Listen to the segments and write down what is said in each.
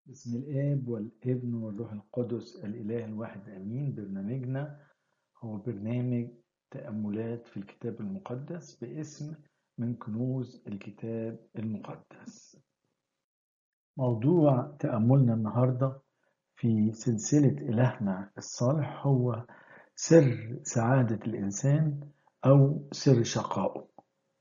بسم الآب والابن والروح القدس الإله الواحد آمين برنامجنا هو برنامج تأملات في الكتاب المقدس باسم من كنوز الكتاب المقدس موضوع تأملنا النهاردة في سلسلة إلهنا الصالح هو سر سعادة الإنسان أو سر شقائه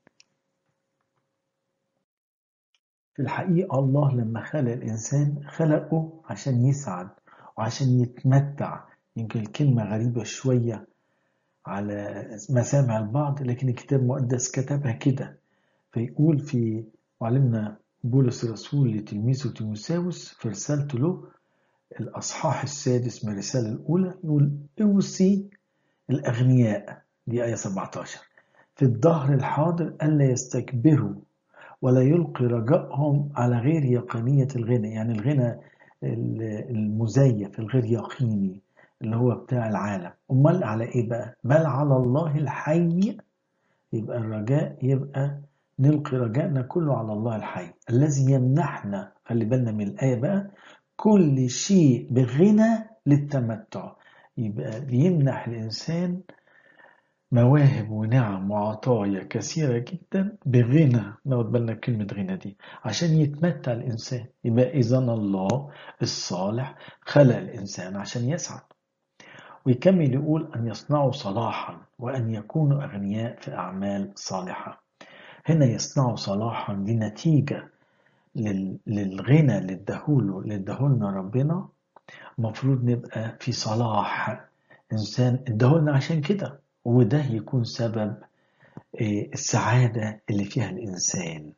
في الحقيقة الله لما خلق الإنسان خلقه عشان يسعد وعشان يتمتع يمكن الكلمة غريبة شوية على مسامع البعض لكن الكتاب المقدس كتبها كده فيقول في معلمنا بولس الرسول لتلميذه تيموساوس في رسالته له الأصحاح السادس من الرسالة الأولى يقول اوصي الأغنياء دي آية 17 في الظهر الحاضر ألا يستكبروا ولا يلقي رجائهم على غير يقينية الغنى يعني الغنى المزيف الغير يقيني اللي هو بتاع العالم أمال على إيه بقى بل على الله الحي يبقى الرجاء يبقى نلقي رجائنا كله على الله الحي الذي يمنحنا خلي بالنا من الآية بقى كل شيء بغنى للتمتع يبقى بيمنح الإنسان مواهب ونعم وعطايا كثيرة جدا بغنى ناخد بالنا كلمة غنى دي عشان يتمتع الإنسان يبقى إذا الله الصالح خلق الإنسان عشان يسعد ويكمل يقول أن يصنعوا صلاحا وأن يكونوا أغنياء في أعمال صالحة هنا يصنعوا صلاحا دي نتيجة للغنى اللي اداهوله اللي اداهولنا ربنا المفروض نبقى في صلاح إنسان اداهولنا عشان كده وده يكون سبب السعادة اللي فيها الإنسان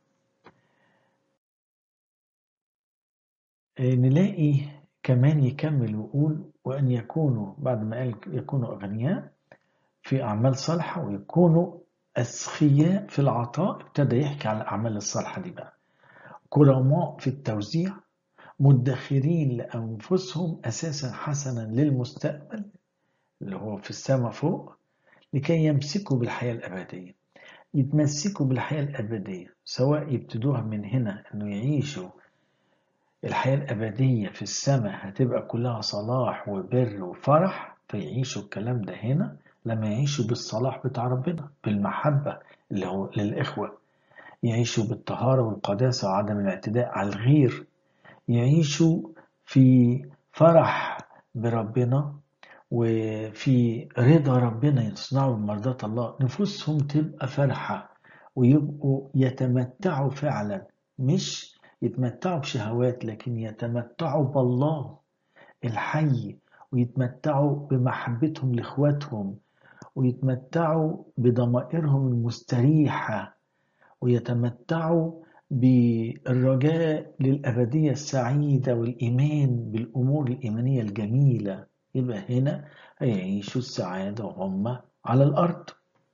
نلاقي كمان يكمل ويقول وأن يكونوا بعد ما قال يكونوا أغنياء في أعمال صالحة ويكونوا أسخياء في العطاء ابتدى يحكي على الأعمال الصالحة دي بقى كرماء في التوزيع مدخرين لأنفسهم أساسا حسنا للمستقبل اللي هو في السماء فوق لكي يمسكوا بالحياة الأبدية يتمسكوا بالحياة الأبدية سواء يبتدوها من هنا أنه يعيشوا الحياة الأبدية في السماء هتبقى كلها صلاح وبر وفرح فيعيشوا الكلام ده هنا لما يعيشوا بالصلاح بتاع ربنا بالمحبة اللي هو للإخوة يعيشوا بالطهارة والقداسة وعدم الاعتداء على الغير يعيشوا في فرح بربنا وفي رضا ربنا يصنعوا مرضاة الله نفوسهم تبقى فرحة ويبقوا يتمتعوا فعلا مش يتمتعوا بشهوات لكن يتمتعوا بالله الحي ويتمتعوا بمحبتهم لاخواتهم ويتمتعوا بضمائرهم المستريحة ويتمتعوا بالرجاء للأبدية السعيدة والإيمان بالأمور الإيمانية الجميلة يبقى هنا هيعيشوا السعادة وهم على الأرض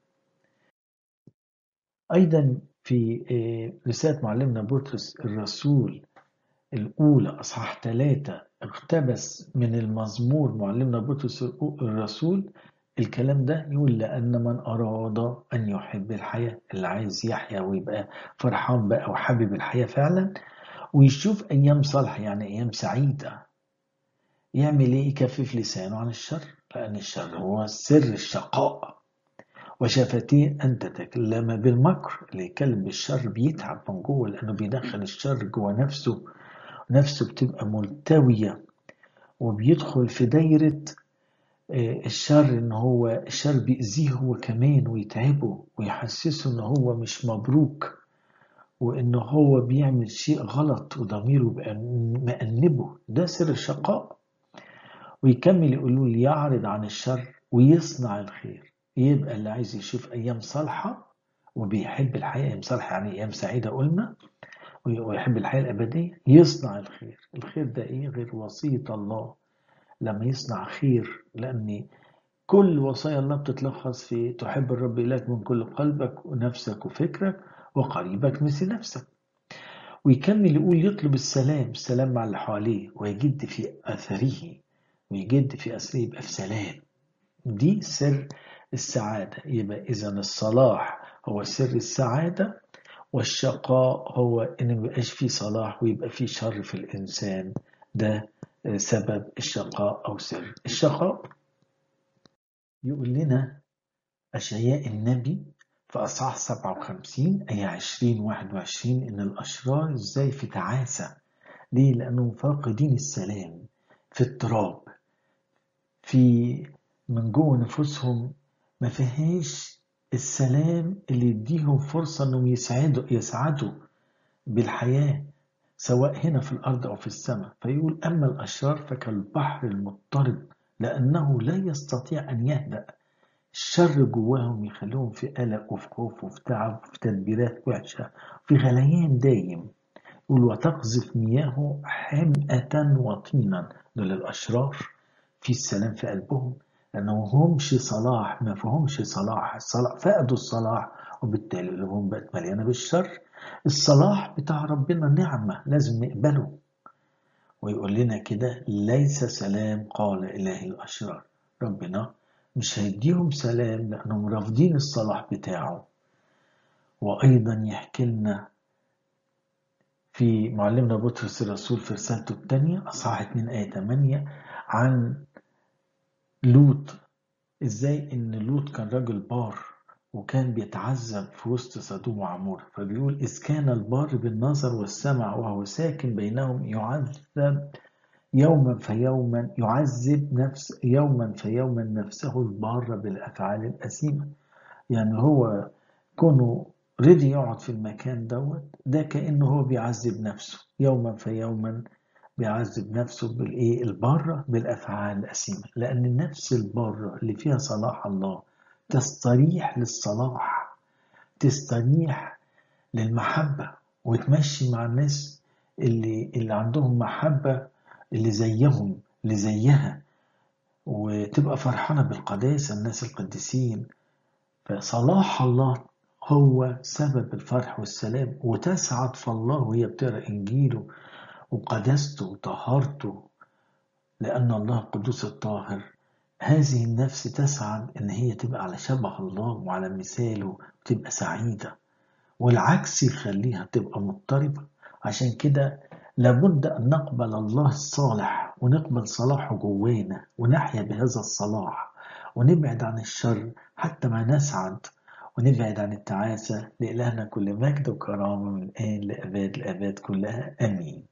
أيضا في رسالة معلمنا بطرس الرسول الأولى أصحاح ثلاثة اقتبس من المزمور معلمنا بطرس الرسول الكلام ده يقول لأن من أراد أن يحب الحياة اللي عايز يحيا ويبقى فرحان بقى وحابب الحياة فعلا ويشوف أيام صالحة يعني أيام سعيدة يعمل ايه يكفف لسانه عن الشر لأن الشر هو سر الشقاء وشفتيه أن تتكلم بالمكر اللي يتكلم بالشر بيتعب من جوه لأنه بيدخل الشر جوه نفسه نفسه بتبقى ملتوية وبيدخل في دايرة الشر ان هو الشر بيأذيه هو كمان ويتعبه ويحسسه ان هو مش مبروك وان هو بيعمل شيء غلط وضميره بقى مأنبه ده سر الشقاء ويكمل يقول يعرض عن الشر ويصنع الخير يبقى اللي عايز يشوف ايام صالحه وبيحب الحياه ايام صالحه يعني ايام سعيده قلنا ويحب الحياه الابديه يصنع الخير الخير ده ايه غير وصيه الله لما يصنع خير لان كل وصايا الله بتتلخص في تحب الرب إلهك من كل قلبك ونفسك وفكرك وقريبك مثل نفسك ويكمل يقول يطلب السلام السلام مع اللي حواليه ويجد في أثره ويجد في أثره يبقى في سلام دي سر السعادة يبقى إذا الصلاح هو سر السعادة والشقاء هو إن ميبقاش فيه صلاح ويبقى فيه شر في الإنسان ده سبب الشقاء أو سر الشقاء يقول لنا أشعياء النبي في أصحاح 57 آية 20 21 إن الأشرار إزاي في تعاسة ليه؟ لأنهم فاقدين السلام في اضطراب في من جوه نفوسهم ما فيهاش السلام اللي يديهم فرصة إنهم يسعدوا يسعدوا بالحياة سواء هنا في الأرض أو في السماء فيقول أما الأشرار فكالبحر المضطرب لأنه لا يستطيع أن يهدأ الشر جواهم يخليهم في قلق وفي خوف وفي تعب وفي تدبيرات وحشة في غليان دايم يقول وتقذف مياهه حمأة وطينا دول الأشرار في السلام في قلبهم لأنه همش صلاح ما فيهمش صلاح الصلاح فقدوا الصلاح وبالتالي قلوبهم بقت مليانة بالشر الصلاح بتاع ربنا نعمة لازم نقبله ويقول لنا كده ليس سلام قال إله الأشرار ربنا مش هيديهم سلام لأنهم رافضين الصلاح بتاعه وأيضا يحكي لنا في معلمنا بطرس الرسول في رسالته الثانية أصحاح 2 آية 8 عن لوط إزاي إن لوط كان راجل بار وكان بيتعذب في وسط سدوم وعمورة فبيقول إذ كان البار بالنظر والسمع وهو ساكن بينهم يعذب يوما فيوما يعذب نفس يوما فيوما نفسه البارة بالأفعال الأثيمة يعني هو كونه رضي يقعد في المكان دوت ده كأنه هو بيعذب نفسه يوما فيوما بيعذب نفسه بالإيه البارة بالأفعال الأثيمة لأن النفس البارة اللي فيها صلاح الله تستريح للصلاح تستريح للمحبة وتمشي مع الناس اللي اللي عندهم محبة اللي زيهم اللي زيها وتبقى فرحانة بالقداسة الناس القديسين فصلاح الله هو سبب الفرح والسلام وتسعد في الله وهي بتقرا انجيله وقداسته وطهارته لان الله القدوس الطاهر هذه النفس تسعد ان هي تبقى على شبه الله وعلى مثاله وتبقى سعيده والعكس يخليها تبقى مضطربه عشان كده لابد ان نقبل الله الصالح ونقبل صلاحه جوانا ونحيا بهذا الصلاح ونبعد عن الشر حتى ما نسعد ونبعد عن التعاسة لإلهنا كل مجد وكرامة من الآن لأباد الآباد كلها آمين